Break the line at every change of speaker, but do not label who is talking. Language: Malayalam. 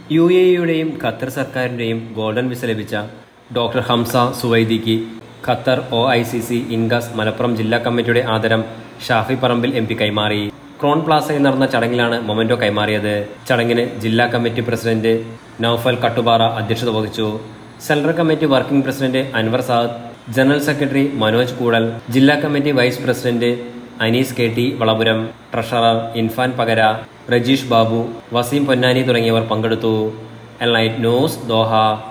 യു എ ഇയുടെയും ഖത്തർ സർക്കാരിന്റെയും ഗോൾഡൻ വിസ ലഭിച്ച ഡോക്ടർ ഹംസ സുവൈദിക്ക് Qatar O I C C ഇൻഗസ് മലപ്പുറം ജില്ലാ കമ്മിറ്റിയുടെ ആദരം ഷാഫി പറമ്പിൽ എം പി കൈമാറി ക്രോൺ പ്ലാസയിൽ നടന്ന ചടങ്ങിലാണ് മൊമന്റോ കൈമാറിയത് ചടങ്ങിന് ജില്ലാ കമ്മിറ്റി പ്രസിഡന്റ് നൌഫൽ കട്ടുപാറ അധ്യക്ഷത വഹിച്ചു central committee working president Anwar Saad general secretary Manoj Koodal ജില്ലാ committee vice president Anees K T Valapuram treasurer Infan Pakara Rajeesh Babu Waseem Ponnani തുടങ്ങിയവർ പങ്കെടുത്തു എൽ നൈറ്റ് ന്യൂസ് ദോഹ